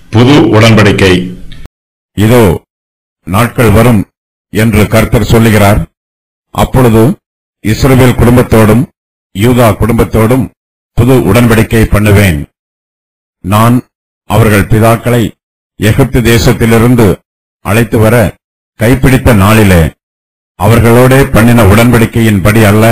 புது உடன்படிக்கை இதோ நாட்கள் வரும் என்று கர்த்தர் சொல்லுகிறார் அப்பொழுது இஸ்ரவேல் குடும்பத்தோடும் யூதா குடும்பத்தோடும் புது உடன்படிக்கை பண்ணுவேன் நான் அவர்கள் பிதாக்களை எகிப்து தேசத்திலிருந்து அழைத்து வர கைப்பிடித்த நாளிலே அவர்களோடே பண்ணின உடன்படிக்கையின்படி அல்ல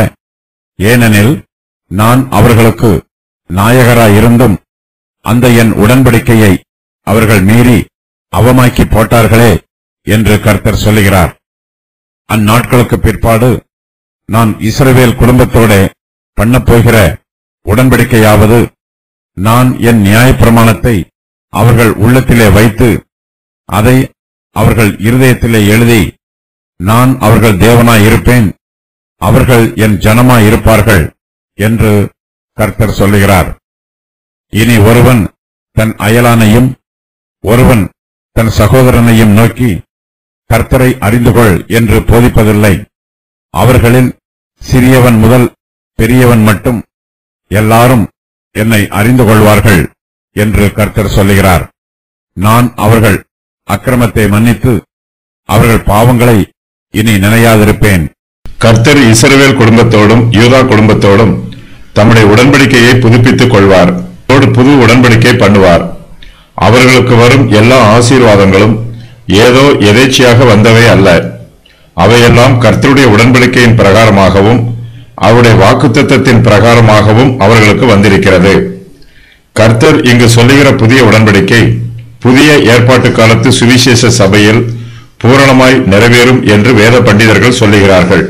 ஏனெனில் நான் அவர்களுக்கு நாயகராயிருந்தும் அந்த என் உடன்படிக்கையை அவர்கள் மீறி அவமாக்கி போட்டார்களே என்று கர்த்தர் சொல்லுகிறார் அந்நாட்களுக்கு பிற்பாடு நான் இஸ்ரவேல் குடும்பத்தோட பண்ணப் போகிற உடன்படிக்கையாவது நான் என் நியாயப்பிரமாணத்தை அவர்கள் உள்ளத்திலே வைத்து அதை அவர்கள் இருதயத்திலே எழுதி நான் அவர்கள் தேவனாய் இருப்பேன் அவர்கள் என் ஜனமாய் இருப்பார்கள் என்று கர்த்தர் சொல்லுகிறார் இனி ஒருவன் தன் அயலானையும் ஒருவன் தன் சகோதரனையும் நோக்கி கர்த்தரை அறிந்து கொள் என்று போதிப்பதில்லை அவர்களில் சிறியவன் முதல் பெரியவன் மட்டும் எல்லாரும் என்னை அறிந்து கொள்வார்கள் என்று கர்த்தர் சொல்லுகிறார் நான் அவர்கள் அக்கிரமத்தை மன்னித்து அவர்கள் பாவங்களை இனி நினையாதிருப்பேன் கர்த்தர் இஸ்ரவேல் குடும்பத்தோடும் யூதா குடும்பத்தோடும் தம்முடைய உடன்படிக்கையை புதுப்பித்துக் கொள்வார் அதோடு புது உடன்படிக்கை பண்ணுவார் அவர்களுக்கு வரும் எல்லா ஆசீர்வாதங்களும் ஏதோ எதேச்சையாக வந்தவை அல்ல அவையெல்லாம் கர்த்தருடைய உடன்படிக்கையின் பிரகாரமாகவும் அவருடைய வாக்குத்தத்தத்தின் பிரகாரமாகவும் அவர்களுக்கு வந்திருக்கிறது கர்த்தர் இங்கு சொல்லுகிற புதிய உடன்படிக்கை புதிய ஏற்பாட்டு காலத்து சுவிசேஷ சபையில் பூரணமாய் நிறைவேறும் என்று வேத பண்டிதர்கள் சொல்லுகிறார்கள்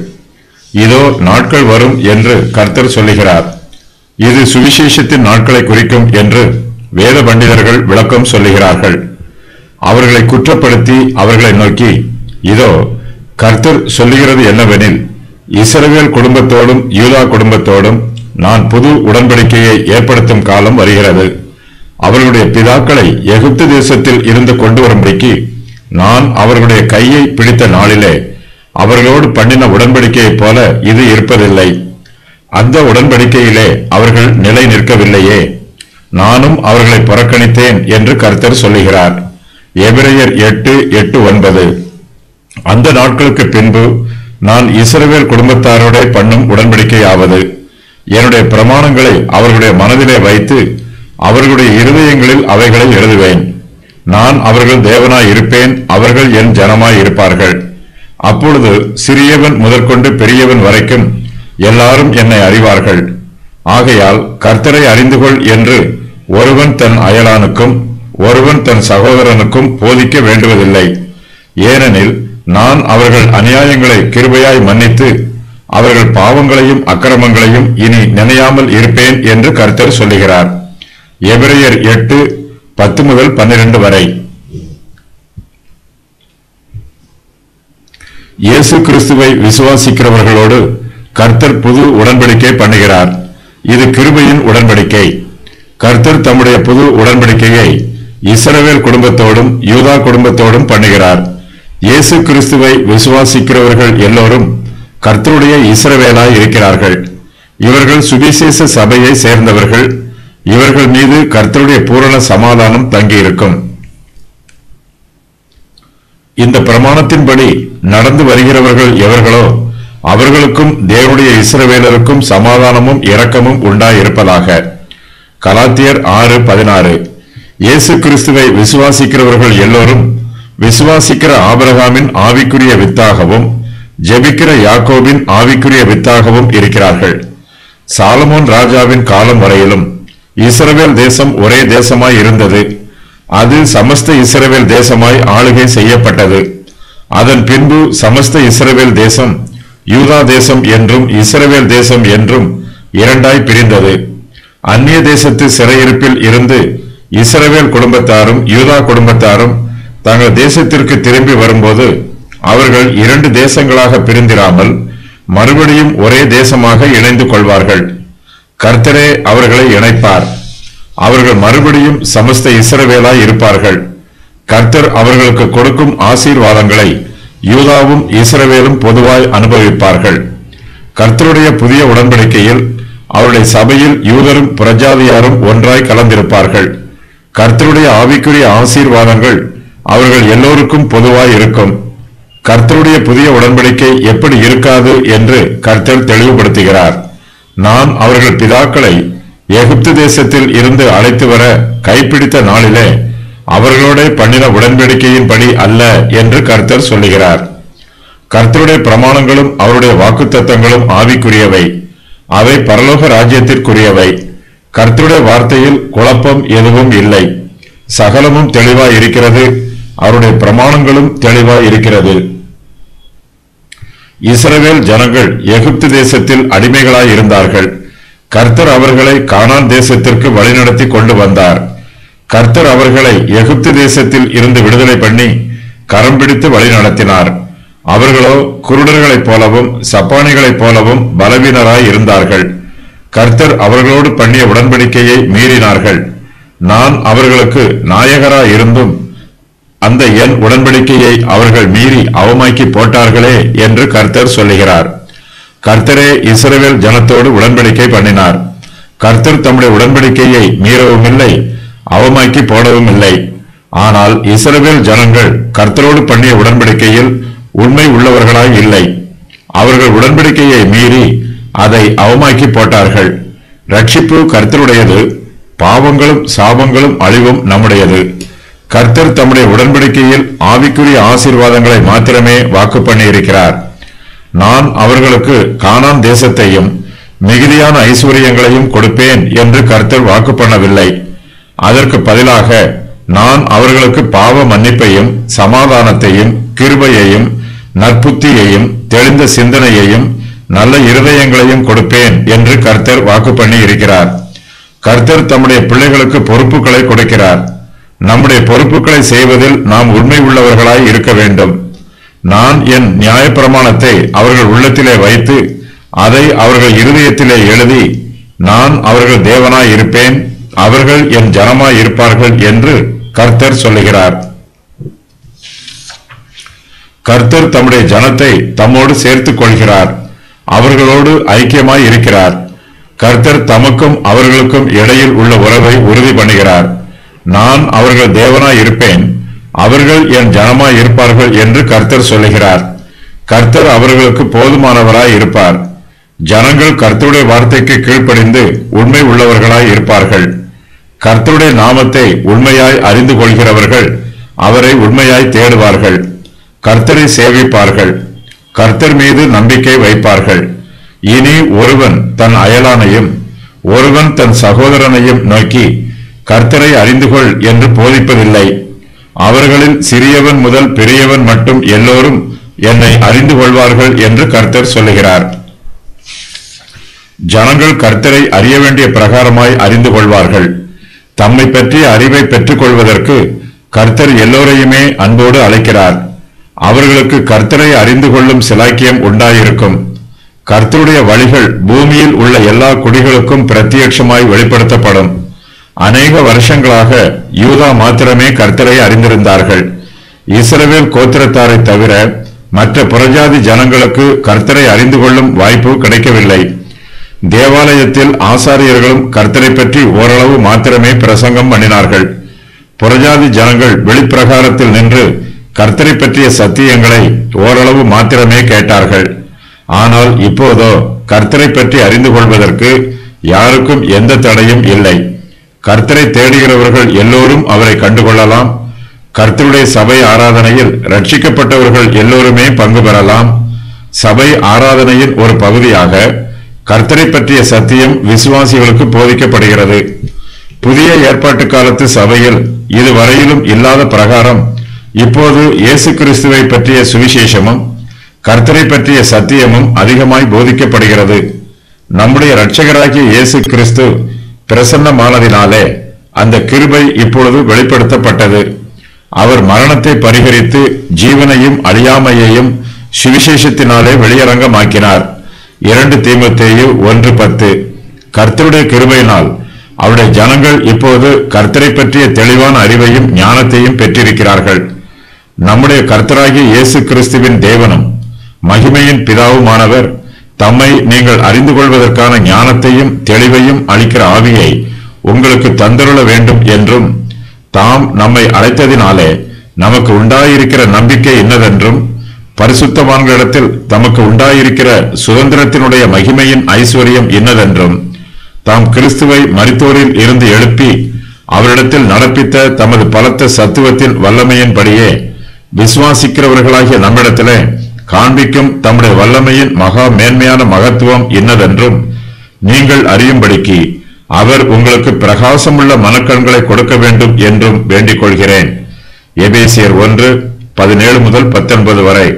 இதோ நாட்கள் வரும் என்று கர்த்தர் சொல்லுகிறார் இது சுவிசேஷத்தின் நாட்களை குறிக்கும் என்று வேத பண்டிதர்கள் விளக்கம் சொல்லுகிறார்கள் அவர்களை குற்றப்படுத்தி அவர்களை நோக்கி இதோ கர்த்தர் சொல்லுகிறது என்னவெனில் இஸ்ரவேல் குடும்பத்தோடும் யூதா குடும்பத்தோடும் நான் புது உடன்படிக்கையை ஏற்படுத்தும் காலம் வருகிறது அவர்களுடைய பிதாக்களை எகிப்து தேசத்தில் இருந்து கொண்டு வரும்படிக்கு நான் அவர்களுடைய கையை பிடித்த நாளிலே அவர்களோடு பண்ணின உடன்படிக்கையைப் போல இது இருப்பதில்லை அந்த உடன்படிக்கையிலே அவர்கள் நிலை நிற்கவில்லையே நானும் அவர்களை புறக்கணித்தேன் என்று கர்த்தர் சொல்லுகிறார் எபிரேயர் எட்டு எட்டு ஒன்பது அந்த நாட்களுக்கு பின்பு நான் இஸ்ரவேல் குடும்பத்தாரோட பண்ணும் உடன்படிக்கையாவது என்னுடைய பிரமாணங்களை அவர்களுடைய மனதிலே வைத்து அவர்களுடைய இருதயங்களில் அவைகளை எழுதுவேன் நான் அவர்கள் தேவனாய் இருப்பேன் அவர்கள் என் ஜனமாய் இருப்பார்கள் அப்பொழுது சிறியவன் முதற்கொண்டு பெரியவன் வரைக்கும் எல்லாரும் என்னை அறிவார்கள் ஆகையால் கர்த்தரை அறிந்து கொள் என்று ஒருவன் தன் அயலானுக்கும் ஒருவன் தன் சகோதரனுக்கும் போதிக்க வேண்டுவதில்லை ஏனெனில் நான் அவர்கள் அநியாயங்களை கிருபையாய் மன்னித்து அவர்கள் பாவங்களையும் அக்கிரமங்களையும் இனி நினையாமல் இருப்பேன் என்று கர்த்தர் சொல்லுகிறார் எபிரேயர் எட்டு பத்து முதல் பன்னிரண்டு வரை இயேசு கிறிஸ்துவை விசுவாசிக்கிறவர்களோடு கர்த்தர் புது உடன்படிக்கை பண்ணுகிறார் இது கிருபையின் உடன்படிக்கை கர்த்தர் தம்முடைய புது உடன்படிக்கையை இஸ்ரவேல் குடும்பத்தோடும் யூதா குடும்பத்தோடும் பண்ணுகிறார் இயேசு கிறிஸ்துவை விசுவாசிக்கிறவர்கள் எல்லோரும் கர்த்தருடைய இஸ்ரவேலாய் இருக்கிறார்கள் இவர்கள் சுவிசேஷ சபையை சேர்ந்தவர்கள் இவர்கள் மீது கர்த்தருடைய பூரண சமாதானம் தங்கியிருக்கும் இந்த பிரமாணத்தின்படி நடந்து வருகிறவர்கள் எவர்களோ அவர்களுக்கும் தேவனுடைய இஸ்ரவேலருக்கும் சமாதானமும் இரக்கமும் உண்டாயிருப்பதாக கலாத்தியர் ஆறு பதினாறு இயேசு கிறிஸ்துவை விசுவாசிக்கிறவர்கள் எல்லோரும் விசுவாசிக்கிற ஆபிரகாமின் ஆவிக்குரிய வித்தாகவும் ஜெபிக்கிற யாக்கோபின் ஆவிக்குரிய வித்தாகவும் இருக்கிறார்கள் சாலமோன் ராஜாவின் காலம் வரையிலும் இஸ்ரவேல் தேசம் ஒரே தேசமாய் இருந்தது அது சமஸ்த இஸ்ரவேல் தேசமாய் ஆளுகை செய்யப்பட்டது அதன் பின்பு சமஸ்த இஸ்ரவேல் தேசம் யூதா தேசம் என்றும் இஸ்ரவேல் தேசம் என்றும் இரண்டாய் பிரிந்தது அந்நிய தேசத்து சிறையிருப்பில் இருந்து இஸ்ரவேல் குடும்பத்தாரும் யூதா குடும்பத்தாரும் தங்கள் தேசத்திற்கு திரும்பி வரும்போது அவர்கள் இரண்டு தேசங்களாக பிரிந்திராமல் மறுபடியும் ஒரே தேசமாக இணைந்து கொள்வார்கள் கர்த்தரே அவர்களை இணைப்பார் அவர்கள் மறுபடியும் சமஸ்த இஸ்ரவேலாய் இருப்பார்கள் கர்த்தர் அவர்களுக்கு கொடுக்கும் ஆசீர்வாதங்களை யூதாவும் இஸ்ரவேலும் பொதுவாய் அனுபவிப்பார்கள் கர்த்தருடைய புதிய உடன்படிக்கையில் அவருடைய சபையில் யூதரும் பிரஜாதியாரும் ஒன்றாய் கலந்திருப்பார்கள் கர்த்தருடைய ஆவிக்குரிய ஆசீர்வாதங்கள் அவர்கள் எல்லோருக்கும் பொதுவாய் இருக்கும் கர்த்தருடைய புதிய உடன்படிக்கை எப்படி இருக்காது என்று கர்த்தர் தெளிவுபடுத்துகிறார் நான் அவர்கள் பிதாக்களை எகிப்து தேசத்தில் இருந்து அழைத்து வர கைப்பிடித்த நாளிலே அவர்களோட பண்ணின உடன்படிக்கையின்படி அல்ல என்று கர்த்தர் சொல்லுகிறார் கர்த்தருடைய பிரமாணங்களும் அவருடைய வாக்குத்தத்தங்களும் ஆவிக்குரியவை அவை பரலோக ராஜ்யத்திற்குரியவை கர்த்தருடைய வார்த்தையில் குழப்பம் எதுவும் இல்லை சகலமும் தெளிவாய் இருக்கிறது அவருடைய பிரமாணங்களும் தெளிவாய் இருக்கிறது இஸ்ரவேல் ஜனங்கள் எகிப்து தேசத்தில் அடிமைகளாய் இருந்தார்கள் கர்த்தர் அவர்களை கானான் தேசத்திற்கு வழிநடத்தி கொண்டு வந்தார் கர்த்தர் அவர்களை எகிப்து தேசத்தில் இருந்து விடுதலை பண்ணி கரம் பிடித்து வழி நடத்தினார் அவர்களோ குருடர்களைப் போலவும் சப்பானிகளைப் போலவும் பலவீனராய் இருந்தார்கள் கர்த்தர் அவர்களோடு பண்ணிய உடன்படிக்கையை மீறினார்கள் நான் அவர்களுக்கு நாயகராய் இருந்தும் அந்த என் உடன்படிக்கையை அவர்கள் மீறி அவமாக்கி போட்டார்களே என்று கர்த்தர் சொல்லுகிறார் கர்த்தரே இஸ்ரவேல் ஜனத்தோடு உடன்படிக்கை பண்ணினார் கர்த்தர் தம்முடைய உடன்படிக்கையை மீறவும் இல்லை அவமாக்கி போடவும் இல்லை ஆனால் இஸ்ரவேல் ஜனங்கள் கர்த்தரோடு பண்ணிய உடன்படிக்கையில் உண்மை உள்ளவர்களாய் இல்லை அவர்கள் உடன்படிக்கையை மீறி அதை அவமாக்கி போட்டார்கள் ரட்சிப்பு கர்த்தருடையது பாவங்களும் சாபங்களும் அழிவும் நம்முடையது கர்த்தர் தம்முடைய உடன்படிக்கையில் ஆவிக்குரிய ஆசீர்வாதங்களை மாத்திரமே வாக்கு பண்ணியிருக்கிறார் நான் அவர்களுக்கு கானான் தேசத்தையும் மிகுதியான ஐஸ்வர்யங்களையும் கொடுப்பேன் என்று கர்த்தர் வாக்கு பண்ணவில்லை அதற்கு பதிலாக நான் அவர்களுக்கு பாவ மன்னிப்பையும் சமாதானத்தையும் கிருபையையும் நற்புத்தியையும் தெளிந்த சிந்தனையையும் நல்ல இருதயங்களையும் கொடுப்பேன் என்று கர்த்தர் வாக்கு பண்ணி இருக்கிறார் கர்த்தர் தம்முடைய பிள்ளைகளுக்கு பொறுப்புகளை கொடுக்கிறார் நம்முடைய பொறுப்புகளை செய்வதில் நாம் உண்மை உள்ளவர்களாய் இருக்க வேண்டும் நான் என் நியாயப்பிரமாணத்தை அவர்கள் உள்ளத்திலே வைத்து அதை அவர்கள் இருதயத்திலே எழுதி நான் அவர்கள் தேவனாய் இருப்பேன் அவர்கள் என் ஜனமாய் இருப்பார்கள் என்று கர்த்தர் சொல்லுகிறார் கர்த்தர் தம்முடைய ஜனத்தை தம்மோடு சேர்த்துக் கொள்கிறார் அவர்களோடு ஐக்கியமாய் இருக்கிறார் கர்த்தர் தமக்கும் அவர்களுக்கும் இடையில் உள்ள உறவை உறுதி பண்ணுகிறார் நான் அவர்கள் தேவனாய் இருப்பேன் அவர்கள் என் ஜனமாய் இருப்பார்கள் என்று கர்த்தர் சொல்லுகிறார் கர்த்தர் அவர்களுக்கு போதுமானவராய் இருப்பார் ஜனங்கள் கர்த்தருடைய வார்த்தைக்கு கீழ்ப்படிந்து உண்மை உள்ளவர்களாய் இருப்பார்கள் கர்த்தருடைய நாமத்தை உண்மையாய் அறிந்து கொள்கிறவர்கள் அவரை உண்மையாய் தேடுவார்கள் கர்த்தரை சேவிப்பார்கள் கர்த்தர் மீது நம்பிக்கை வைப்பார்கள் இனி ஒருவன் தன் அயலானையும் ஒருவன் தன் சகோதரனையும் நோக்கி கர்த்தரை அறிந்து கொள் என்று போதிப்பதில்லை அவர்களில் சிறியவன் முதல் பெரியவன் மட்டும் எல்லோரும் என்னை அறிந்து கொள்வார்கள் என்று கர்த்தர் சொல்லுகிறார் ஜனங்கள் கர்த்தரை அறிய வேண்டிய பிரகாரமாய் அறிந்து கொள்வார்கள் தம்மை பற்றிய அறிவை பெற்றுக் கொள்வதற்கு கர்த்தர் எல்லோரையுமே அன்போடு அழைக்கிறார் அவர்களுக்கு கர்த்தரை அறிந்து கொள்ளும் சிலாக்கியம் உண்டாயிருக்கும் கர்த்தருடைய வழிகள் பூமியில் உள்ள எல்லா குடிகளுக்கும் பிரத்யட்சமாய் வெளிப்படுத்தப்படும் அநேக வருஷங்களாக யூதா மாத்திரமே கர்த்தரை அறிந்திருந்தார்கள் இஸ்ரவேல் கோத்திரத்தாரை தவிர மற்ற புறஜாதி ஜனங்களுக்கு கர்த்தரை அறிந்து கொள்ளும் வாய்ப்பு கிடைக்கவில்லை தேவாலயத்தில் ஆசாரியர்களும் கர்த்தரை பற்றி ஓரளவு மாத்திரமே பிரசங்கம் பண்ணினார்கள் புறஜாதி ஜனங்கள் வெளிப்பிரகாரத்தில் நின்று கர்த்தரை பற்றிய சத்தியங்களை ஓரளவு மாத்திரமே கேட்டார்கள் ஆனால் இப்போதோ கர்த்தரை பற்றி அறிந்து கொள்வதற்கு யாருக்கும் எந்த தடையும் இல்லை கர்த்தரை தேடுகிறவர்கள் எல்லோரும் அவரை கண்டுகொள்ளலாம் கர்த்தருடைய சபை ஆராதனையில் ரட்சிக்கப்பட்டவர்கள் எல்லோருமே பங்கு பெறலாம் சபை ஆராதனையின் ஒரு பகுதியாக கர்த்தரை பற்றிய சத்தியம் விசுவாசிகளுக்கு போதிக்கப்படுகிறது புதிய ஏற்பாட்டு காலத்து சபையில் இதுவரையிலும் இல்லாத பிரகாரம் இப்போது இயேசு கிறிஸ்துவை பற்றிய சுவிசேஷமும் கர்த்தரை பற்றிய சத்தியமும் அதிகமாய் போதிக்கப்படுகிறது நம்முடைய இரட்சகராகிய இயேசு கிறிஸ்து பிரசன்னமானதினாலே அந்த கிருபை இப்பொழுது வெளிப்படுத்தப்பட்டது அவர் மரணத்தை பரிகரித்து ஜீவனையும் அழியாமையையும் சுவிசேஷத்தினாலே வெளியரங்கமாக்கினார் இரண்டு தீமத்தேயு ஒன்று பத்து கர்த்தருடைய கிருபையினால் அவருடைய ஜனங்கள் இப்போது கர்த்தரை பற்றிய தெளிவான அறிவையும் ஞானத்தையும் பெற்றிருக்கிறார்கள் நம்முடைய கர்த்தராகிய இயேசு கிறிஸ்துவின் தேவனும் மகிமையின் பிதாவுமானவர் தம்மை நீங்கள் அறிந்து கொள்வதற்கான ஞானத்தையும் தெளிவையும் அளிக்கிற ஆவியை உங்களுக்கு தந்தருள வேண்டும் என்றும் தாம் நம்மை அழைத்ததினாலே நமக்கு உண்டாயிருக்கிற நம்பிக்கை என்னதென்றும் பரிசுத்தவான்களிடத்தில் தமக்கு உண்டாயிருக்கிற சுதந்திரத்தினுடைய மகிமையின் ஐஸ்வர்யம் என்னதென்றும் தாம் கிறிஸ்துவை மரித்தோரில் இருந்து எழுப்பி அவரிடத்தில் நடப்பித்த தமது பலத்த சத்துவத்தின் வல்லமையின்படியே விசுவாசிக்கிறவர்களாகிய நம்மிடத்திலே காண்பிக்கும் தம்முடைய வல்லமையின் மகா மேன்மையான மகத்துவம் இன்னதென்றும் நீங்கள் அறியும்படிக்கு அவர் உங்களுக்கு பிரகாசமுள்ள மனக்கண்களை கொடுக்க வேண்டும் என்றும் வேண்டிக் கொள்கிறேன் எபேசியர் ஒன்று பதினேழு முதல் பத்தொன்பது வரை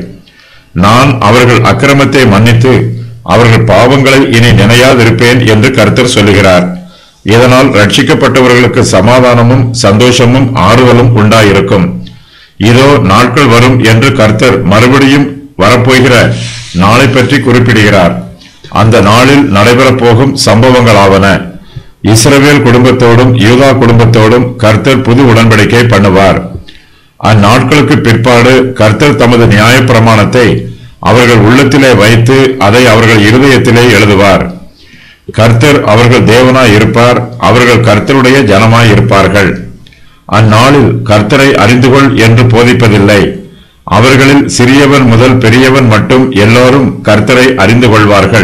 நான் அவர்கள் அக்கிரமத்தை மன்னித்து அவர்கள் பாவங்களை இனி நினையாதிருப்பேன் என்று கர்த்தர் சொல்லுகிறார் இதனால் ரட்சிக்கப்பட்டவர்களுக்கு சமாதானமும் சந்தோஷமும் ஆறுதலும் உண்டாயிருக்கும் இதோ நாட்கள் வரும் என்று கர்த்தர் மறுபடியும் வரப்போகிற நாளை பற்றி குறிப்பிடுகிறார் அந்த நாளில் நடைபெறப் போகும் சம்பவங்களாவன இஸ்ரவேல் குடும்பத்தோடும் யூதா குடும்பத்தோடும் கர்த்தர் புது உடன்படிக்கை பண்ணுவார் அந்நாட்களுக்கு பிற்பாடு கர்த்தர் தமது நியாயப் பிரமாணத்தை அவர்கள் உள்ளத்திலே வைத்து அதை அவர்கள் இருதயத்திலே எழுதுவார் கர்த்தர் அவர்கள் தேவனாய் இருப்பார் அவர்கள் கர்த்தருடைய ஜனமாய் இருப்பார்கள் அந்நாளில் கர்த்தரை அறிந்துகொள் என்று போதிப்பதில்லை அவர்களில் சிறியவன் முதல் பெரியவன் மட்டும் எல்லோரும் கர்த்தரை அறிந்து கொள்வார்கள்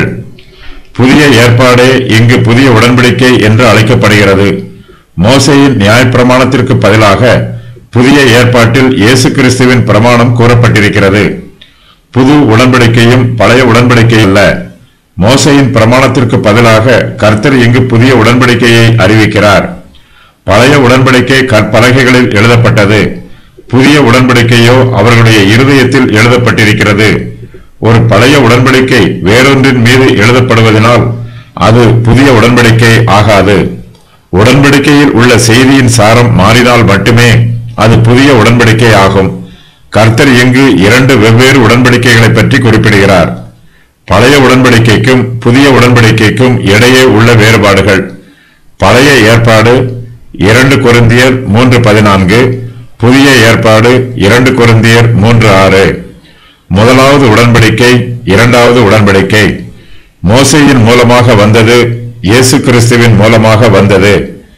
புதிய ஏற்பாடே இங்கு புதிய உடன்படிக்கை என்று அழைக்கப்படுகிறது மோசையின் நியாயப்பிரமாணத்திற்கு பதிலாக புதிய ஏற்பாட்டில் இயேசு கிறிஸ்துவின் பிரமாணம் கூறப்பட்டிருக்கிறது புது உடன்படிக்கையும் பழைய உடன்படிக்கை அல்ல மோசையின் பிரமாணத்திற்கு பதிலாக கர்த்தர் இங்கு புதிய உடன்படிக்கையை அறிவிக்கிறார் பழைய உடன்படிக்கை கற்பலகைகளில் எழுதப்பட்டது புதிய உடன்படிக்கையோ அவர்களுடைய இருதயத்தில் எழுதப்பட்டிருக்கிறது ஒரு பழைய உடன்படிக்கை வேறொன்றின் மீது எழுதப்படுவதனால் அது புதிய உடன்படிக்கை ஆகாது உடன்படிக்கையில் உள்ள செய்தியின் சாரம் மாறினால் மட்டுமே அது புதிய உடன்படிக்கை ஆகும் கர்த்தர் இங்கு இரண்டு வெவ்வேறு உடன்படிக்கைகளை பற்றி குறிப்பிடுகிறார் பழைய உடன்படிக்கைக்கும் புதிய உடன்படிக்கைக்கும் இடையே உள்ள வேறுபாடுகள் பழைய ஏற்பாடு இரண்டு கொரிந்தியர் மூன்று பதினான்கு புதிய ஏற்பாடு இரண்டு கொரிந்தியர் மூன்று ஆறு முதலாவது உடன்படிக்கை இரண்டாவது உடன்படிக்கை மோசையின் மூலமாக வந்தது இயேசு கிறிஸ்துவின் மூலமாக வந்தது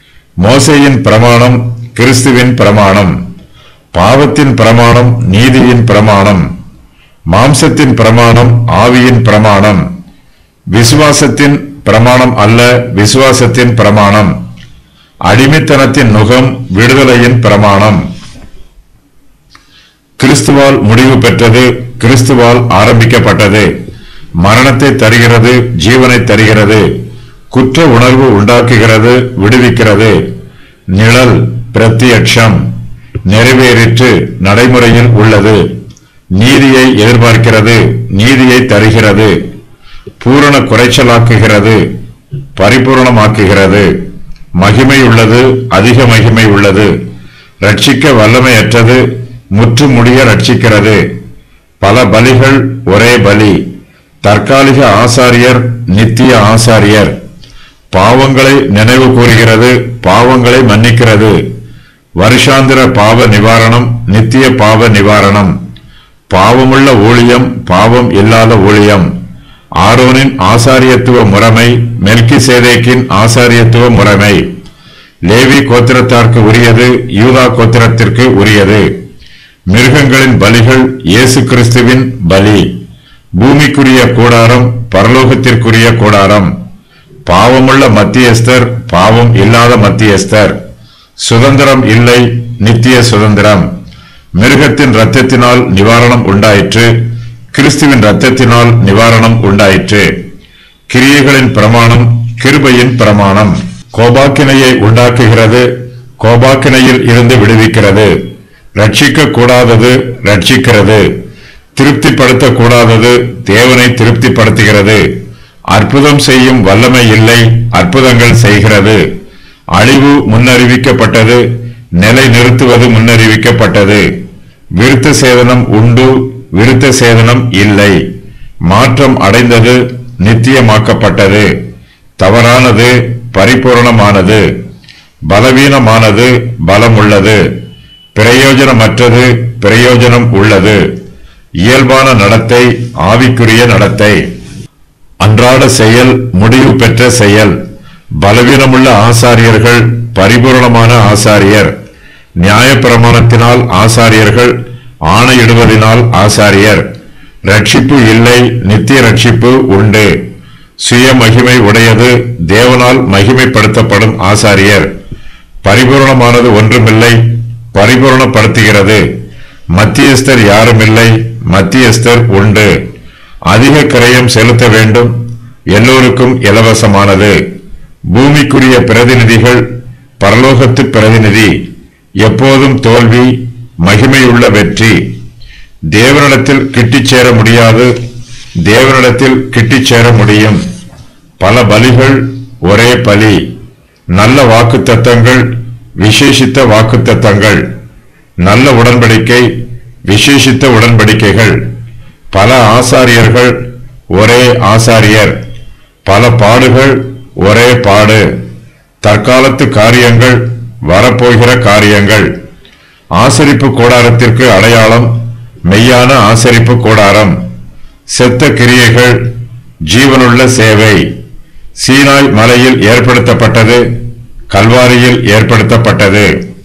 மோசையின் பிரமாணம் கிறிஸ்துவின் பிரமாணம் பாவத்தின் பிரமாணம் நீதியின் பிரமாணம் மாம்சத்தின் பிரமாணம் ஆவியின் பிரமாணம் விசுவாசத்தின் பிரமாணம் அல்ல விசுவாசத்தின் பிரமாணம் அடிமைத்தனத்தின் நுகம் விடுதலையின் பிரமாணம் கிறிஸ்துவால் முடிவு பெற்றது கிறிஸ்துவால் ஆரம்பிக்கப்பட்டது மரணத்தை தருகிறது ஜீவனை தருகிறது குற்ற உணர்வு உண்டாக்குகிறது விடுவிக்கிறது நிழல் பிரத்யட்சம் நிறைவேறிற்று நடைமுறையில் உள்ளது நீதியை எதிர்பார்க்கிறது நீதியை தருகிறது பூரண குறைச்சலாக்குகிறது பரிபூரணமாக்குகிறது மகிமை உள்ளது அதிக மகிமை உள்ளது ரட்சிக்க வல்லமையற்றது முற்று முடிய ரட்சிக்கிறது பல பலிகள் ஒரே பலி தற்காலிக ஆசாரியர் நித்திய ஆசாரியர் பாவங்களை நினைவு கூறுகிறது பாவங்களை மன்னிக்கிறது வருஷாந்திர பாவ நிவாரணம் நித்திய பாவ நிவாரணம் பாவமுள்ள ஊழியம் பாவம் இல்லாத ஊழியம் ஆரோனின் ஆசாரியத்துவ முறைமை மெல்கி சேதேக்கின் ஆசாரியத்துவ முறைமை லேவி கோத்திரத்தார்க்கு உரியது யூதா கோத்திரத்திற்கு உரியது மிருகங்களின் பலிகள் இயேசு கிறிஸ்துவின் பலி பூமிக்குரிய கூடாரம் பரலோகத்திற்குரிய கூடாரம் பாவமுள்ள மத்தியஸ்தர் பாவம் இல்லாத மத்தியஸ்தர் சுதந்திரம் இல்லை நித்திய சுதந்திரம் மிருகத்தின் இரத்தத்தினால் நிவாரணம் உண்டாயிற்று கிறிஸ்துவின் இரத்தத்தினால் நிவாரணம் உண்டாயிற்று கிரியைகளின் பிரமாணம் கிருபையின் பிரமாணம் கோபாக்கினையை உண்டாக்குகிறது கோபாக்கினையில் இருந்து விடுவிக்கிறது ரட்சிக்க கூடாதது ரட்சிக்கிறது திருப்திப்படுத்த கூடாதது தேவனை திருப்திப்படுத்துகிறது அற்புதம் செய்யும் வல்லமை இல்லை அற்புதங்கள் செய்கிறது அழிவு முன்னறிவிக்கப்பட்டது நிலை நிறுத்துவது முன்னறிவிக்கப்பட்டது விருத்த சேதனம் உண்டு விருத்த சேதனம் இல்லை மாற்றம் அடைந்தது நித்தியமாக்கப்பட்டது தவறானது பரிபூரணமானது பலவீனமானது பலம் உள்ளது பிரயோஜனமற்றது பிரயோஜனம் உள்ளது இயல்பான நடத்தை ஆவிக்குரிய நடத்தை அன்றாட செயல் முடிவு பெற்ற செயல் பலவீனமுள்ள ஆசாரியர்கள் பரிபூரணமான ஆசாரியர் நியாயப்பிரமாணத்தினால் ஆசாரியர்கள் ஆணையிடுவதினால் ஆசாரியர் ரட்சிப்பு இல்லை நித்திய ரட்சிப்பு உண்டு சுய மகிமை உடையது தேவனால் மகிமைப்படுத்தப்படும் ஆசாரியர் பரிபூரணமானது ஒன்றுமில்லை பரிபூரணப்படுத்துகிறது மத்தியஸ்தர் யாருமில்லை மத்தியஸ்தர் உண்டு அதிக கிரயம் செலுத்த வேண்டும் எல்லோருக்கும் இலவசமானது பூமிக்குரிய பிரதிநிதிகள் பரலோகத்து பிரதிநிதி எப்போதும் தோல்வி மகிமையுள்ள வெற்றி தேவனிடத்தில் கிட்டிச் சேர முடியாது தேவனிடத்தில் கிட்டிச் சேர முடியும் பல பலிகள் ஒரே பலி நல்ல வாக்குத்தத்தங்கள் விசேஷித்த வாக்குத்தத்தங்கள் நல்ல உடன்படிக்கை விசேஷித்த உடன்படிக்கைகள் பல ஆசாரியர்கள் ஒரே ஆசாரியர் பல பாடுகள் ஒரே பாடு தற்காலத்து காரியங்கள் வரப்போகிற காரியங்கள் ஆசரிப்பு கூடாரத்திற்கு அடையாளம் மெய்யான ஆசரிப்பு கூடாரம் செத்த கிரியைகள் ஜீவனுள்ள சேவை சீனாய் மலையில் ஏற்படுத்தப்பட்டது கல்வாரியில் ஏற்படுத்தப்பட்டது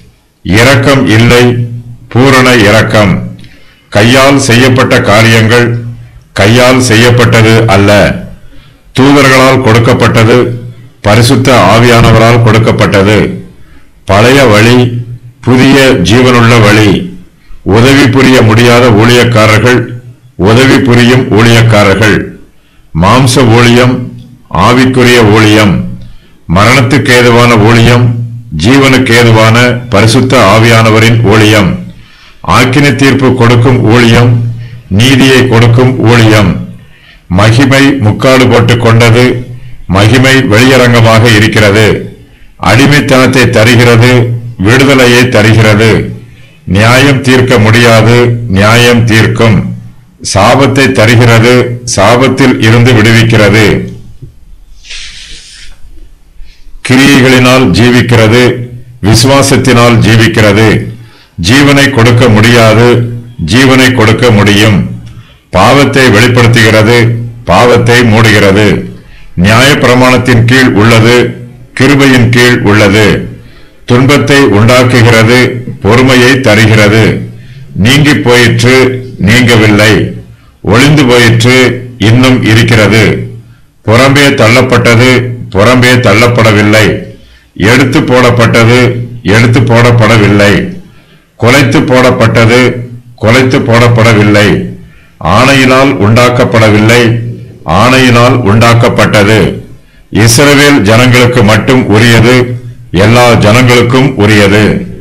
இரக்கம் இல்லை பூரண இரக்கம் கையால் செய்யப்பட்ட காரியங்கள் கையால் செய்யப்பட்டது அல்ல தூதர்களால் கொடுக்கப்பட்டது பரிசுத்த ஆவியானவரால் கொடுக்கப்பட்டது பழைய வழி புதிய ஜீவனுள்ள வழி உதவி புரிய முடியாத ஊழியக்காரர்கள் உதவி புரியும் ஊழியக்காரர்கள் மாம்ச ஊழியம் ஆவிக்குரிய ஊழியம் மரணத்துக்கு ஏதுவான ஊழியம் ஜீவனுக்கு ஏதுவான பரிசுத்த ஆவியானவரின் ஊழியம் ஆக்கின தீர்ப்பு கொடுக்கும் ஊழியம் நீதியை கொடுக்கும் ஊழியம் மகிமை முக்காடு போட்டுக் கொண்டது மகிமை வெளியரங்கமாக இருக்கிறது அடிமைத்தனத்தை தருகிறது விடுதலையை தருகிறது நியாயம் தீர்க்க முடியாது நியாயம் தீர்க்கும் சாபத்தை தருகிறது சாபத்தில் இருந்து விடுவிக்கிறது கிரியைகளினால் ஜீவிக்கிறது விசுவாசத்தினால் ஜீவிக்கிறது ஜீவனை கொடுக்க முடியாது ஜீவனை கொடுக்க முடியும் பாவத்தை வெளிப்படுத்துகிறது பாவத்தை மூடுகிறது நியாயப்பிரமாணத்தின் கீழ் உள்ளது கிருபையின் கீழ் உள்ளது துன்பத்தை உண்டாக்குகிறது பொறுமையை தருகிறது நீங்கி போயிற்று நீங்கவில்லை ஒளிந்து போயிற்று இன்னும் இருக்கிறது புறம்பே தள்ளப்பட்டது புறம்பே தள்ளப்படவில்லை எடுத்து போடப்பட்டது எடுத்து போடப்படவில்லை கொலைத்து போடப்பட்டது கொலைத்து போடப்படவில்லை ஆணையினால் உண்டாக்கப்படவில்லை ஆணையினால் உண்டாக்கப்பட்டது இஸ்ரவேல் ஜனங்களுக்கு மட்டும் உரியது எல்லா ஜனங்களுக்கும் உரியது